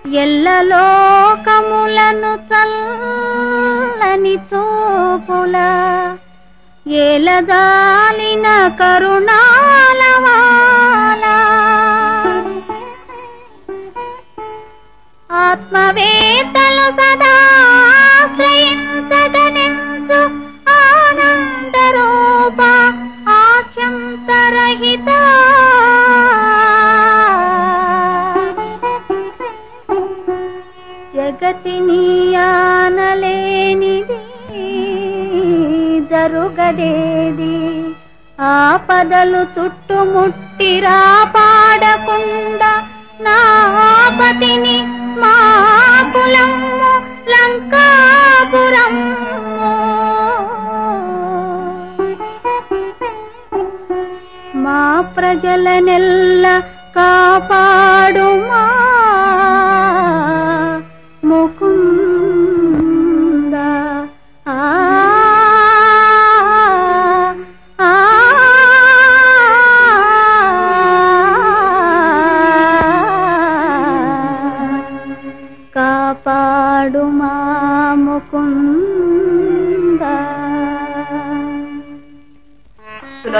ఎల్లలోకములను చల్లని చూపుల ఏలజాలిన కరుణాలవాల ఆత్మవేత్తలు సదా శ్రయించగనించు ఆనందరూప ఆచంతరహిత జగతిని ఆనలేనిది జరుగదేది ఆపదలు చుట్టుముట్టిరా పాడకుండా నాపతిని మా కులము లంకాపురము మా ప్రజలనెల్ల కాపాడుమా ముకుంద ఆ ఆ కాపాడుమా ముకుంద